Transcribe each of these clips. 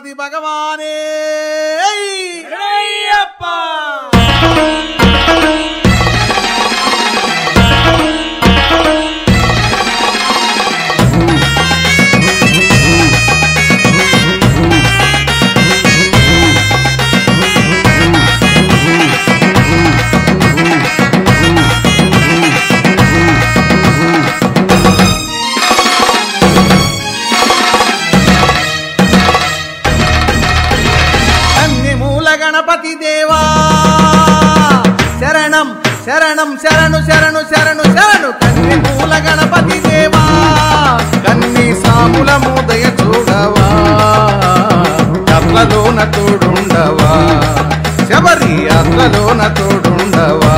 గణపతి భగవానే అన్ని మూల గణపతి దేవా శరణం శరణం శరణు శరణు శరణు శరణు కన్ని మూల గణపతి దేవా కన్ని సాముల మూదయ చూడవా అట్లలోన తోడుండవా శబరి అట్లలోన తోడుండవా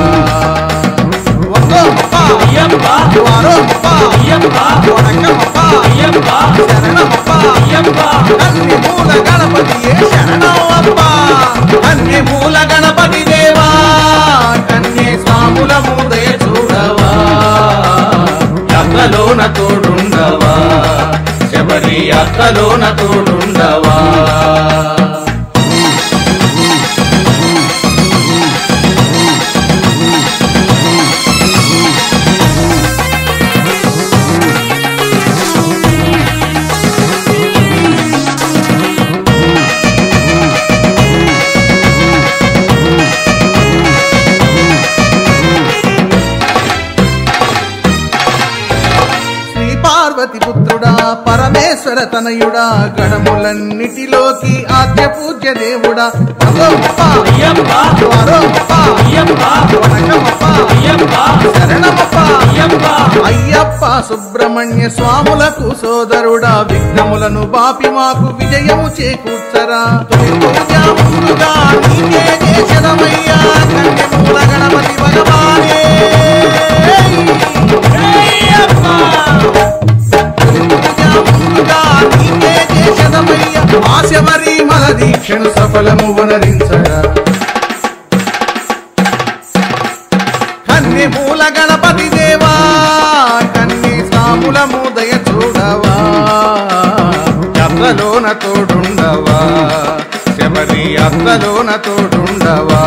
వందో అప్ప, వారో అప్ప, వణకమప్ప, శరణమప్ప, అన్ని మూల గణపతియే శరణమప్ప అన్ని మూల గణపతి దేవా కన్యే స్వాముల మూదయ చూడవా అక్కలోన తోడుండవా శబరి అక్కలోన తోడుండవా శ్రీ పార్వతి పుత్రుడా పరమేశ్వర తనయుడా గణములన్నిటిలోకి ఆద్య పూజ్య దేవుడా అదో అప్ప, అయ్యప్ప వారో అప్ప, అయ్యప్ప వణకమప్ప, అయ్యప్ప శరణమప్ప అయ్యప్ప అయ్యప్ప సుబ్రహ్మణ్య స్వాములకు సోదరుడా విఘ్నములను బాపి మాకు విజయము చేకూర్చరా తొలి పూజ ముందుగా నీకే చేసెదమయ్యా కన్యమూల గణపతి భగవానే తొలి పూజ ముందుగా నీకే చేసెదమయ్యా ఆశమరి మన దీక్షను సఫలము వనరించరా కన్ని మూల గణపతి దేవా కన్ని సాముల మూదయ చూడవా అత్తలోన తోడుండవా శబరి అత్తలోన తోడుండవా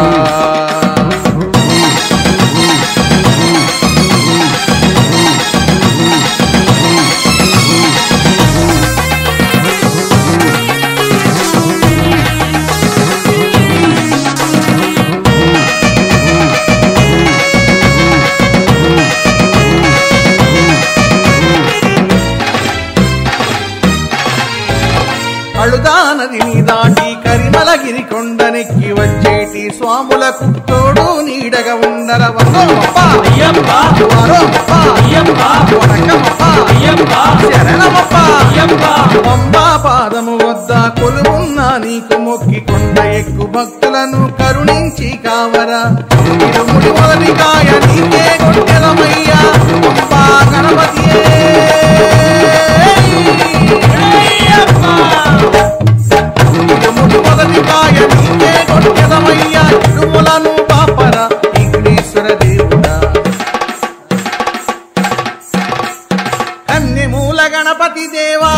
అழுదా నదిని దాటి కరిమలగిరి కొండనెక్కి వచ్చేటి స్వాములకు తోడు నీడగా ఉండర వందోమప్ప, అయ్యప్ప వరోమప్ప, అయ్యప్ప వనకమప్ప, అయ్యప్ప శరణమప్ప అయ్యప్ప పంబా పాదము వద్ద కొలువున్న నీకు మొక్కి కొండ ఎక్కు భక్తులను కరుణించి కావరా ఇరుముడి మొదటి కాయ నీకే కొట్టెదమయ్యా పంబా గణపతియే ఇరుముడి మొదటి కాయ నీకే కొట్టెదమయ్యా ఇరుములను పాపర విఘ్నేశ్వర దేవుడా అన్ని మూల గణపతి దేవా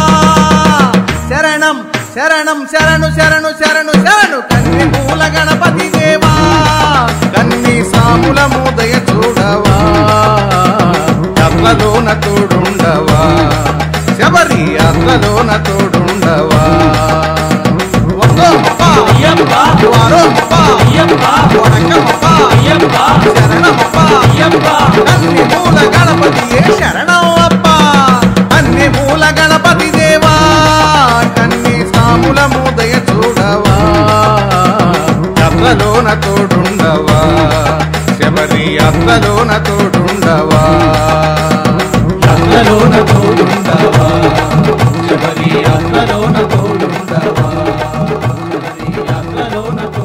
శరణం శరణం శరణు శరణు శరణు శరణు కన్ని మూల గణపతి దేవా కన్ని సాముల మూదయ చూడవా అట్లలోన తోడుండవా శబరి అట్లలోన తోడుండవా వందో అప్ప, అయ్యప్ప వారో అప్ప, అయ్యప్ప వణకమప్ప, అయ్యప్ప శరణమప్ప అయ్యప్ప అన్ని మూల గణపతియే శరణం అప్ప అన్ని మూల గణపతి దేవా కన్ని సాముల మూదయ చూడవా అట్లలోన తోడుండవా శబరి అట్లలోన తోడుండవా అక్కలోన తోడుండవా శబరి అక్కలోన తోడుండవా శబరి అక్కలోన తోడుండవా